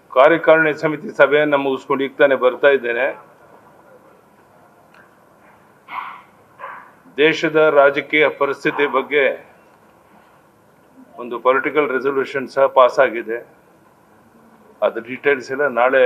ಕಾರ್ಯಕಾರಿಣಿ ಸಮಿತಿ ಸಭೆಯನ್ನು ಮುಗಿಸ್ಕೊಂಡು ಈಗ ತಾನೇ ಬರ್ತಾ ಇದ್ದೇನೆ ದೇಶದ ರಾಜಕೀಯ ಪರಿಸ್ಥಿತಿ ಬಗ್ಗೆ ಒಂದು ಪೊಲಿಟಿಕಲ್ ರೆಸೊಲ್ಯೂಷನ್ ಸಹ ಪಾಸ್ ಆಗಿದೆ ಅದ್ರ ಡೀಟೇಲ್ಸ್ ಎಲ್ಲ ನಾಳೆ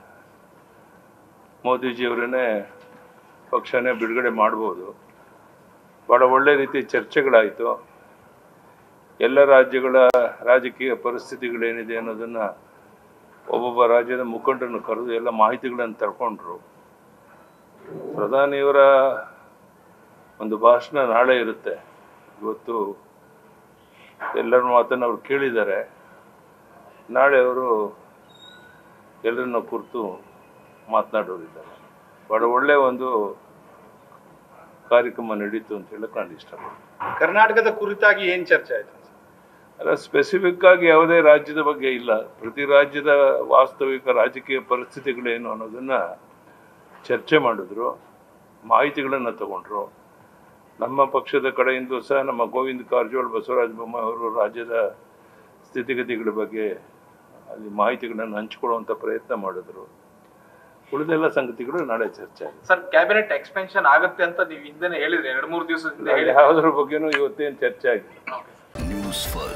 ಮೋದಿಜಿಯವರನ್ನೇ ಪಕ್ಷನೇ ಬಿಡುಗಡೆ ಮಾಡ್ಬೋದು ಭಾಳ ಒಳ್ಳೆ ರೀತಿ ಚರ್ಚೆಗಳಾಯಿತು ಎಲ್ಲ ರಾಜ್ಯಗಳ ರಾಜಕೀಯ ಪರಿಸ್ಥಿತಿಗಳೇನಿದೆ ಅನ್ನೋದನ್ನು ಒಬ್ಬೊಬ್ಬ ರಾಜ್ಯದ ಮುಖಂಡರನ್ನು ಕರೆದು ಎಲ್ಲ ಮಾಹಿತಿಗಳನ್ನು ತಗೊಂಡ್ರು ಪ್ರಧಾನಿಯವರ ಒಂದು ಭಾಷಣ ನಾಳೆ ಇರುತ್ತೆ ಇವತ್ತು ಎಲ್ಲರ ಮಾತನ್ನು ಅವ್ರು ಕೇಳಿದ್ದಾರೆ ನಾಳೆ ಅವರು ಎಲ್ಲರನ್ನ ಕುರಿತು ಮಾತನಾಡೋರಿದ್ದಾರೆ ಬಹಳ ಒಳ್ಳೆಯ ಒಂದು ಕಾರ್ಯಕ್ರಮ ನಡೀತು ಅಂತ ಹೇಳಕ್ ನಾನು ಇಷ್ಟಪಡ್ತೀನಿ ಕರ್ನಾಟಕದ ಕುರಿತಾಗಿ ಏನ್ ಚರ್ಚೆ ಆಯ್ತು ಅಲ್ಲ ಸ್ಪೆಸಿಫಿಕ್ ಆಗಿ ಯಾವುದೇ ರಾಜ್ಯದ ಬಗ್ಗೆ ಇಲ್ಲ ಪ್ರತಿ ರಾಜ್ಯದ ವಾಸ್ತವಿಕ ರಾಜಕೀಯ ಪರಿಸ್ಥಿತಿಗಳೇನು ಅನ್ನೋದನ್ನ ಚರ್ಚೆ ಮಾಡಿದ್ರು ಮಾಹಿತಿಗಳನ್ನು ತಗೊಂಡ್ರು ನಮ್ಮ ಪಕ್ಷದ ಕಡೆಯಿಂದ ಸಹ ನಮ್ಮ ಗೋವಿಂದ ಕಾರಜೋಳ ಬಸವರಾಜ ಬೊಮ್ಮಾಯಿ ಅವರು ರಾಜ್ಯದ ಸ್ಥಿತಿಗತಿಗಳ ಬಗ್ಗೆ ಅಲ್ಲಿ ಮಾಹಿತಿಗಳನ್ನು ಹಂಚಿಕೊಳ್ಳುವಂಥ ಪ್ರಯತ್ನ ಮಾಡಿದ್ರು ಉಳಿದೆಲ್ಲ ಸಂಗತಿಗಳು ನಾಳೆ ಚರ್ಚೆ ಆಗಿದೆ ಸರ್ ಕ್ಯಾಬಿನೆಟ್ ಎಕ್ಸ್ಪೆನ್ಷನ್ ಆಗುತ್ತೆ ಅಂತ ನೀವು ಹಿಂದೆನೆ ಹೇಳಿದ್ರಿ ಎರಡ್ ಮೂರು ದಿವಸದಿಂದ ಹೇಳಿ ಯಾವುದ್ರ ಬಗ್ಗೆನೂ ಇವತ್ತೇನು ಚರ್ಚೆ ಆಗಿದೆ ನ್ಯೂಸ್ ಫಸ್ಟ್